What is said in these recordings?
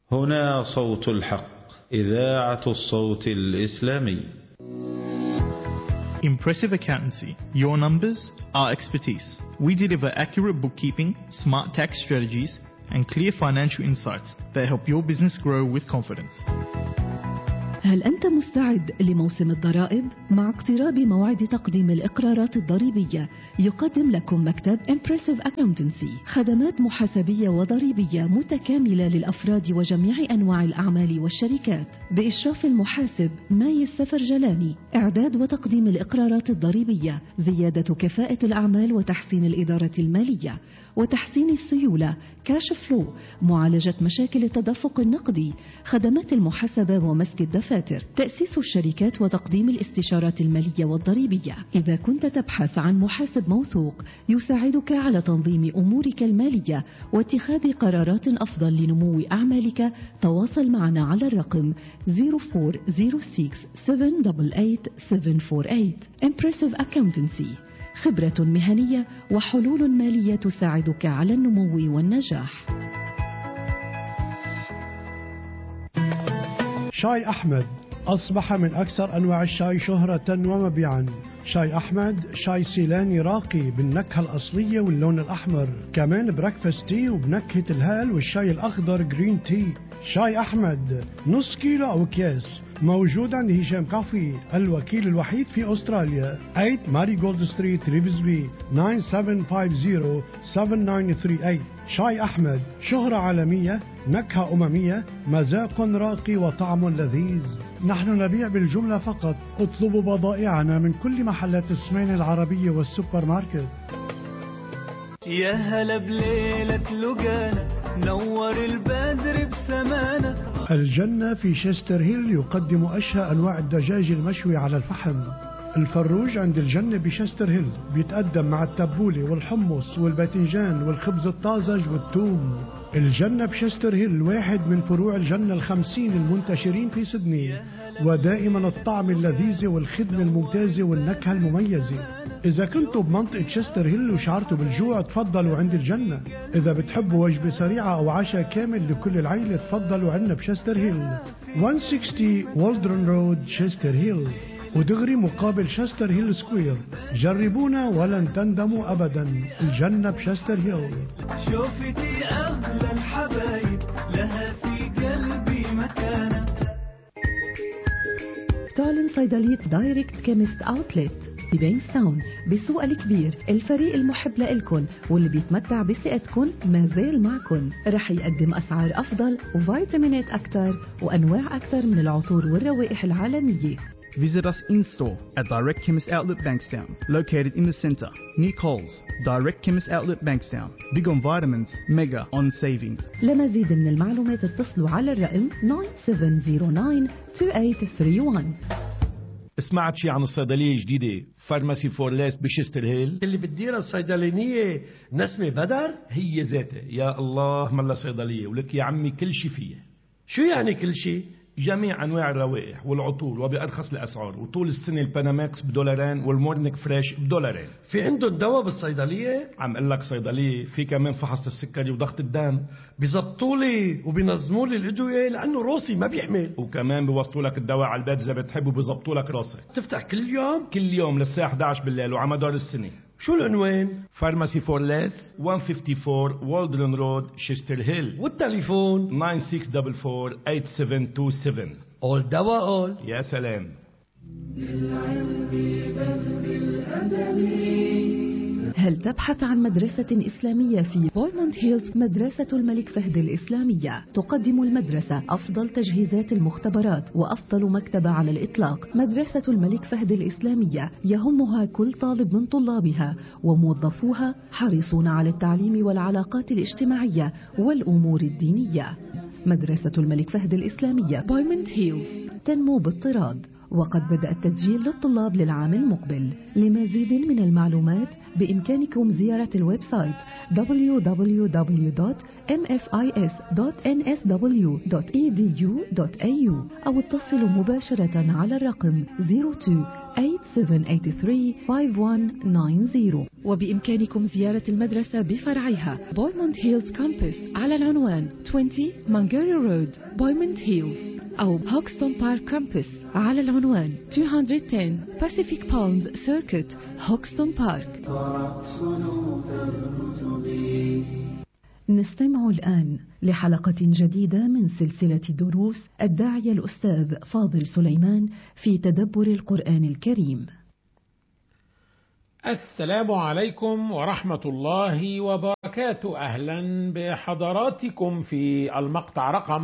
هنا صوت الحق إذاعة الصوت الإسلامي Impressive Accountancy. Your numbers, our expertise. We deliver accurate bookkeeping, smart tax strategies, and clear financial insights that help your business grow with confidence. هل أنت مستعد لموسم الضرائب؟ مع اقتراب موعد تقديم الإقرارات الضريبية يقدم لكم مكتب Impressive Accountancy خدمات محاسبية وضريبية متكاملة للأفراد وجميع أنواع الأعمال والشركات بإشراف المحاسب ماي السفرجلاني إعداد وتقديم الإقرارات الضريبية زيادة كفاءة الأعمال وتحسين الإدارة المالية وتحسين السيولة كاش فلو معالجة مشاكل التدفق النقدي خدمات المحاسبة ومسك الدفاتر تأسيس الشركات وتقديم الاستشارات المالية والضريبية إذا كنت تبحث عن محاسب موثوق يساعدك على تنظيم أمورك المالية واتخاذ قرارات أفضل لنمو أعمالك تواصل معنا على الرقم 0406 788 748 Impressive Accountancy خبرة مهنية وحلول مالية تساعدك على النمو والنجاح. شاي أحمد أصبح من أكثر أنواع الشاي شهرة ومبيعا شاي أحمد شاي سيلاني راقي بالنكهة الأصلية واللون الأحمر كمان بريكفاست تي وبنكهة الهال والشاي الأخضر جرين تي شاي أحمد نص كيلو أو أكياس موجود عند هشام كافي الوكيل الوحيد في أستراليا 8 ماري جولد ستريت ريفزبي 9750-7938 شاي أحمد شهرة عالمية نكهة أممية مذاق راقي وطعم لذيذ نحن نبيع بالجملة فقط اطلبوا بضائعنا من كل محلات السمين العربية والسوبر ماركت يا هلا بليلة لقانا نور البدر بسمانا الجنة في شيستر هيل يقدم أشهى أنواع الدجاج المشوي على الفحم الفروج عند الجنة بشستر هيل بيتقدم مع التبولة والحمص والباذنجان والخبز الطازج والثوم الجنة بشستر هيل واحد من فروع الجنة الخمسين المنتشرين في سدني ودائما الطعم اللذيذ والخدمة الممتازة والنكهة المميزة إذا كنتوا بمنطقة شستر هيل وشعرتوا بالجوع تفضلوا عند الجنة إذا بتحبوا وجبة سريعة أو عشاء كامل لكل العيلة تفضلوا عنا بشستر هيل 160 والدرن رود شستر هيل ودغري مقابل شستر هيل سكوير جربونا ولن تندموا أبدا الجنة بشستر هيل شوفتي أغلى الحبايب لها في قلبي مكانة تعلن صيدلية دايركت كيمست اوتلت ببينستاون بالسوق الكبير الفريق المحب لإلكن واللي بيتمتع بثقتكن ما زال معكن رح يقدم أسعار أفضل وفيتامينات أكثر وأنواع أكثر من العطور والروائح العالمية Visit us in store at Direct Chemist Outlet Bankstown, located in the centre, near Coles. Direct Chemist Outlet Bankstown. Big on vitamins, mega on savings. لمزيد من المعلومات اتصلوا على الرقم 97092831 سمعت شي عن الصيدلية الجديدة فارماسي فور ليس بشستر هيل اللي بتديرها الصيدلانية نسمة بدر هي ذاتها يا الله ملا صيدلية ولك يا عمي كل شي فيها شو يعني كل شيء جميع انواع الروائح والعطور وبارخص الاسعار وطول السنه الباناماكس بدولارين والمورنيك فريش بدولارين في عندهم دواء بالصيدلية عم اقول لك صيدليه في كمان فحص السكري وضغط الدم بيزبطوا لي وبينظموا لي الادوية لانه روسي ما بيحمل وكمان بيوصلوا لك الدواء على البيت اذا بتحب وبيظبطوا لك راسك تفتح كل يوم كل يوم للساعه 11 بالليل وعلى مدار السنه شو العنوان فارماسي فور ليس 154 والدرن رود شيستر هيل والتليفون 9644 اول دواء اول يا سلام هل تبحث عن مدرسة إسلامية في بويموند هيلز مدرسة الملك فهد الإسلامية تقدم المدرسة أفضل تجهيزات المختبرات وأفضل مكتبة على الإطلاق مدرسة الملك فهد الإسلامية يهمها كل طالب من طلابها وموظفوها حريصون على التعليم والعلاقات الاجتماعية والأمور الدينية مدرسة الملك فهد الإسلامية بويموند هيلز تنمو باضطراد وقد بدأ التسجيل للطلاب للعام المقبل لمزيد من المعلومات بإمكانكم زيارة الويب سايت www.mfis.nsw.edu.au أو اتصلوا مباشرة على الرقم 02-8783-5190 وبإمكانكم زيارة المدرسة بفرعها بويموند هيلز كامبس على العنوان 20 مانجيري رود بويموند هيلز أو هوكستون بارك كامبس على العنوان 210 Pacific Palms Circuit هوكستون بارك نستمع الآن لحلقة جديدة من سلسلة دروس الداعية الأستاذ فاضل سليمان في تدبر القرآن الكريم السلام عليكم ورحمة الله وبركاته أهلا بحضراتكم في المقطع رقم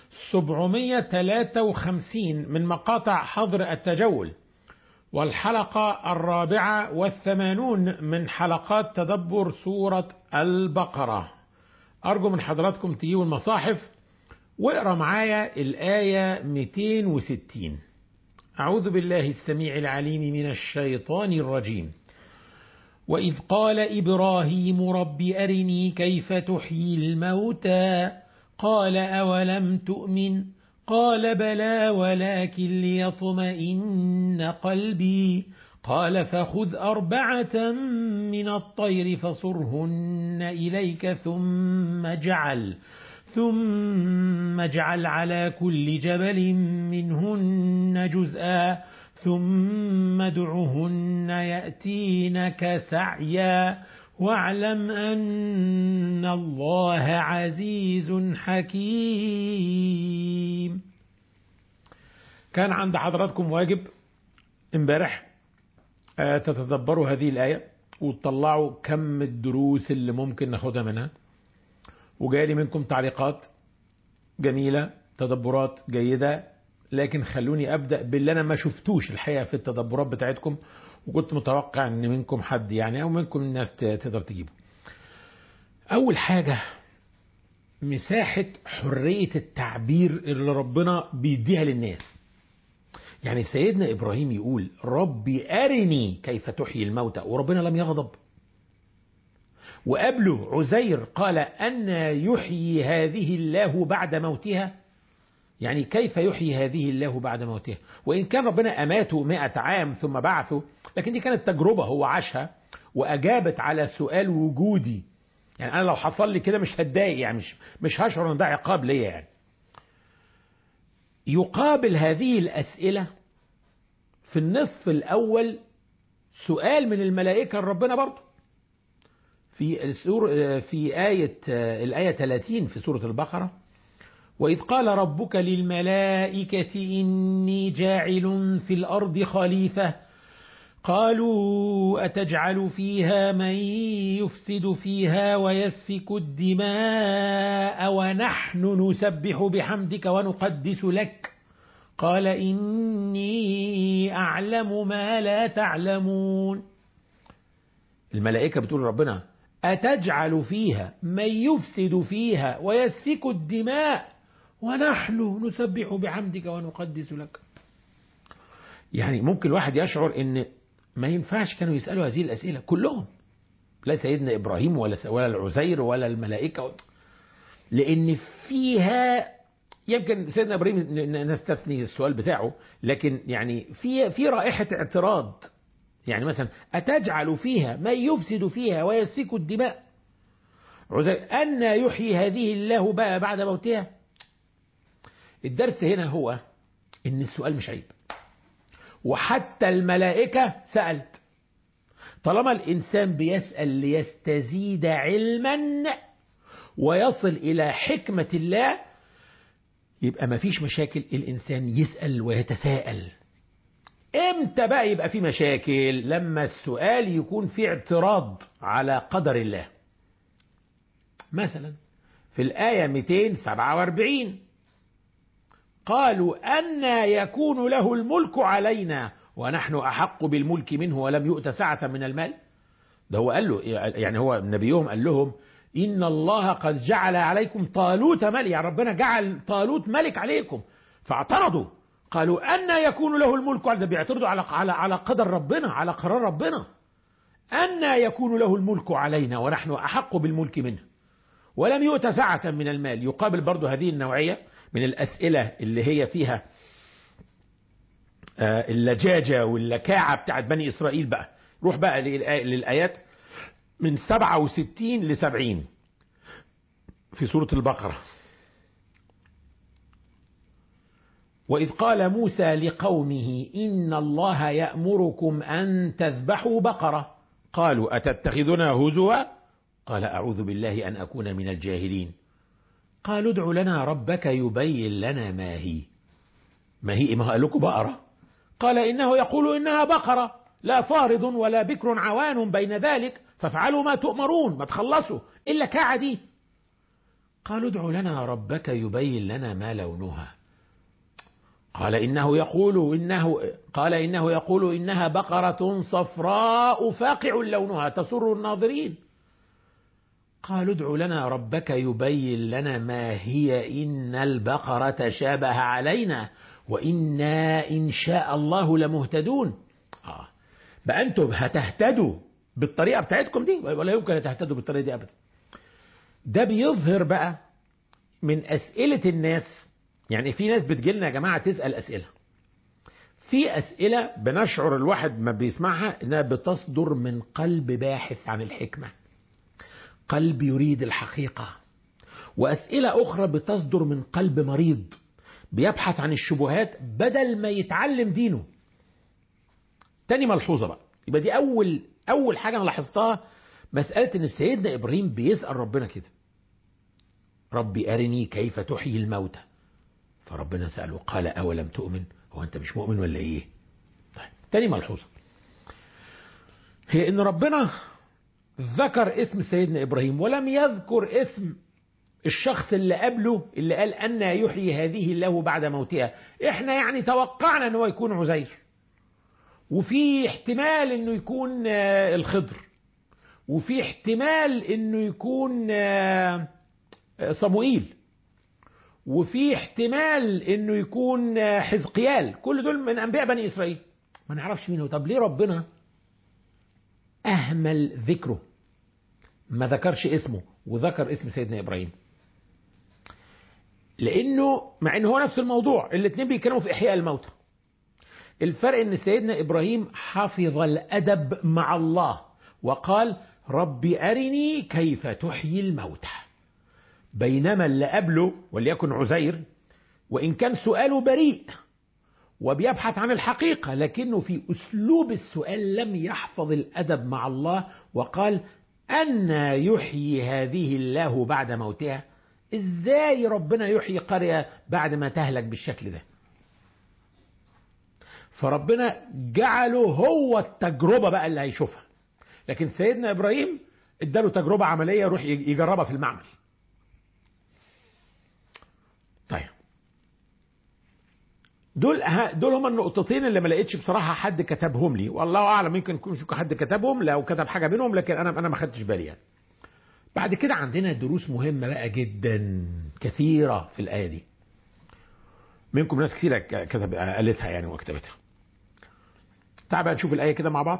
753 من مقاطع حظر التجول والحلقة الرابعة والثمانون من حلقات تدبر سورة البقرة أرجو من حضراتكم تجيبوا المصاحف واقرا معايا الآية 260 أعوذ بالله السميع العليم من الشيطان الرجيم وإذ قال إبراهيم رب أرني كيف تحيي الموتى قال أولم تؤمن قال بلى ولكن ليطمئن قلبي قال فخذ أربعة من الطير فصرهن إليك ثم اجعل ثم اجعل على كل جبل منهن جزءا ثم ادعهن يأتينك سعيا واعلم أن الله عزيز حكيم كان عند حضراتكم واجب امبارح آه، تتدبروا هذه الآية وتطلعوا كم الدروس اللي ممكن ناخدها منها وجالي منكم تعليقات جميلة تدبرات جيدة لكن خلوني أبدأ باللي أنا ما شفتوش الحقيقة في التدبرات بتاعتكم وكنت متوقع ان منكم حد يعني او منكم الناس تقدر تجيبه اول حاجة مساحة حرية التعبير اللي ربنا بيديها للناس يعني سيدنا ابراهيم يقول ربي ارني كيف تحيي الموتى وربنا لم يغضب وقبله عزير قال أن يحيي هذه الله بعد موتها يعني كيف يحيي هذه الله بعد موتها وإن كان ربنا أماته مئة عام ثم بعثه لكن دي كانت تجربة هو عاشها وأجابت على سؤال وجودي يعني أنا لو حصل لي كده مش هتضايق يعني مش مش هشعر إن ده عقاب ليا يعني يقابل هذه الأسئلة في النصف الأول سؤال من الملائكة لربنا برضه في السور في آية الآية 30 في سورة البقرة وإذ قال ربك للملائكة إني جاعل في الأرض خليفة قالوا أتجعل فيها من يفسد فيها ويسفك الدماء ونحن نسبح بحمدك ونقدس لك قال إني أعلم ما لا تعلمون الملائكة بتقول ربنا أتجعل فيها من يفسد فيها ويسفك الدماء ونحن نسبح بحمدك ونقدس لك يعني ممكن الواحد يشعر ان ما ينفعش كانوا يسألوا هذه الأسئلة كلهم لا سيدنا إبراهيم ولا ولا العزير ولا الملائكة لأن فيها يمكن سيدنا إبراهيم نستثني السؤال بتاعه لكن يعني في في رائحة اعتراض يعني مثلا أتجعل فيها من يفسد فيها ويسفك الدماء عزير أن يحيي هذه الله بقى بعد موتها الدرس هنا هو ان السؤال مش عيب وحتى الملائكة سألت طالما الإنسان بيسأل ليستزيد علما ويصل إلى حكمة الله يبقى ما فيش مشاكل الإنسان يسأل ويتساءل امتى بقى يبقى في مشاكل لما السؤال يكون في اعتراض على قدر الله مثلا في الآية 247 قالوا أن يكون له الملك علينا ونحن أحق بالملك منه ولم يؤت سعة من المال ده هو قال له يعني هو نبيهم قال لهم إن الله قد جعل عليكم طالوت ملك يعني ربنا جعل طالوت ملك عليكم فاعترضوا قالوا أن يكون له الملك ده بيعترضوا على على على قدر ربنا على قرار ربنا أن يكون له الملك علينا ونحن أحق بالملك منه ولم يؤت سعة من المال يقابل برضو هذه النوعية من الأسئلة اللي هي فيها آه، اللجاجة واللكاعة بتاعت بني إسرائيل بقى روح بقى للآ- للآيات من 67 ل 70 في سورة البقرة وإذ قال موسى لقومه إن الله يأمركم أن تذبحوا بقرة قالوا أتتخذنا هزوا قال أعوذ بالله أن أكون من الجاهلين قالوا ادع لنا ربك يبين لنا ما هي ما هي ما قال لكم بقرة قال إنه يقول إنها بقرة لا فارض ولا بكر عوان بين ذلك فافعلوا ما تؤمرون ما تخلصوا إلا كعدي قالوا ادع لنا ربك يبين لنا ما لونها قال إنه يقول إنه قال إنه يقول إنها بقرة صفراء فاقع لونها تسر الناظرين قالوا ادع لنا ربك يبين لنا ما هي إن البقرة شابه علينا وإنا إن شاء الله لمهتدون آه. بقى أنتم هتهتدوا بالطريقة بتاعتكم دي ولا يمكن أن تهتدوا بالطريقة دي أبدا ده بيظهر بقى من أسئلة الناس يعني في ناس بتجيلنا يا جماعة تسأل أسئلة في أسئلة بنشعر الواحد ما بيسمعها إنها بتصدر من قلب باحث عن الحكمة قلب يريد الحقيقة وأسئلة أخرى بتصدر من قلب مريض بيبحث عن الشبهات بدل ما يتعلم دينه تاني ملحوظة بقى يبقى دي أول أول حاجة أنا لاحظتها مسألة إن سيدنا إبراهيم بيسأل ربنا كده ربي أرني كيف تحيي الموتى فربنا سأله قال أولم تؤمن هو أنت مش مؤمن ولا إيه طيب. تاني ملحوظة هي إن ربنا ذكر اسم سيدنا إبراهيم ولم يذكر اسم الشخص اللي قبله اللي قال أن يحيي هذه الله بعد موتها احنا يعني توقعنا أنه يكون عزير وفي احتمال أنه يكون آه، الخضر وفي احتمال أنه يكون آه، آه، صموئيل وفي احتمال انه يكون آه، حزقيال كل دول من انبياء بني اسرائيل ما نعرفش مين هو طب ليه ربنا اهمل ذكره ما ذكرش اسمه وذكر اسم سيدنا ابراهيم لانه مع ان هو نفس الموضوع الاثنين بيتكلموا في احياء الموتى الفرق ان سيدنا ابراهيم حفظ الادب مع الله وقال رب ارني كيف تحيي الموتى بينما اللي قبله وليكن عزير وإن كان سؤاله بريء وبيبحث عن الحقيقة لكنه في أسلوب السؤال لم يحفظ الأدب مع الله وقال أن يحيي هذه الله بعد موتها إزاي ربنا يحيي قرية بعد ما تهلك بالشكل ده فربنا جعله هو التجربة بقى اللي هيشوفها لكن سيدنا إبراهيم اداله تجربة عملية يروح يجربها في المعمل طيب دول ها- دول هما النقطتين اللي ما لقيتش بصراحه حد كتبهم لي والله اعلم يمكن يكون في حد كتبهم لو كتب حاجه منهم لكن انا انا ما خدتش بالي يعني. بعد كده عندنا دروس مهمه بقى جدا كثيره في الايه دي. منكم ناس كثيره ك- كتب قالتها يعني وكتبتها. تعال بقى نشوف الايه كده مع بعض.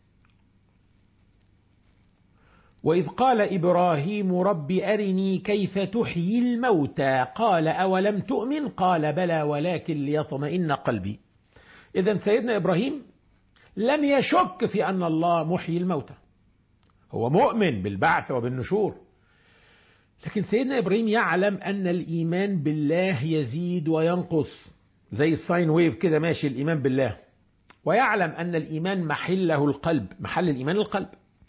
وإذ قال إبراهيم رب أرني كيف تحيي الموتى قال أولم تؤمن قال بلى ولكن ليطمئن قلبي إذا سيدنا إبراهيم لم يشك في أن الله محيي الموتى هو مؤمن بالبعث وبالنشور لكن سيدنا إبراهيم يعلم أن الإيمان بالله يزيد وينقص زي الساين ويف كده ماشي الإيمان بالله ويعلم أن الإيمان محله القلب محل الإيمان القلب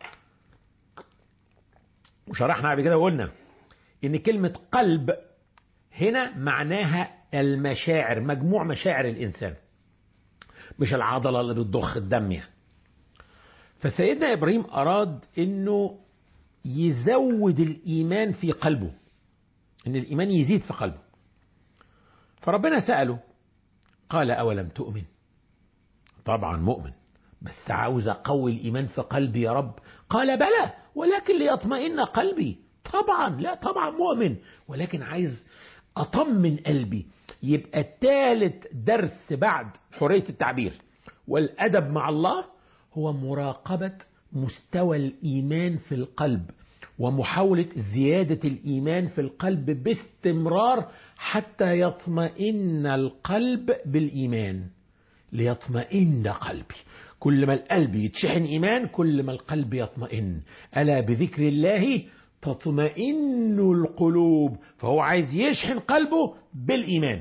وشرحنا قبل كده وقلنا ان كلمة قلب هنا معناها المشاعر مجموع مشاعر الانسان مش العضلة اللي بتضخ الدم يعني فسيدنا ابراهيم اراد انه يزود الايمان في قلبه ان الايمان يزيد في قلبه فربنا سأله قال اولم تؤمن طبعا مؤمن بس عاوز اقوي الايمان في قلبي يا رب قال بلى ولكن ليطمئن قلبي طبعا لا طبعا مؤمن ولكن عايز أطمن قلبي يبقى الثالث درس بعد حرية التعبير والأدب مع الله هو مراقبة مستوى الإيمان في القلب ومحاولة زيادة الإيمان في القلب باستمرار حتى يطمئن القلب بالإيمان ليطمئن قلبي كل ما القلب يتشحن إيمان كل ما القلب يطمئن ألا بذكر الله تطمئن القلوب فهو عايز يشحن قلبه بالإيمان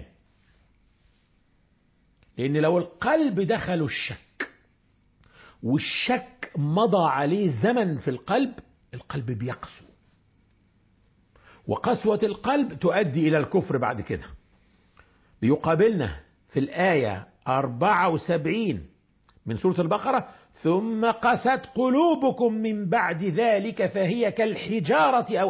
لأن لو القلب دخله الشك والشك مضى عليه زمن في القلب القلب بيقسو وقسوة القلب تؤدي إلى الكفر بعد كده بيقابلنا في الآية 74 من سورة البقرة ثم قست قلوبكم من بعد ذلك فهي كالحجارة أو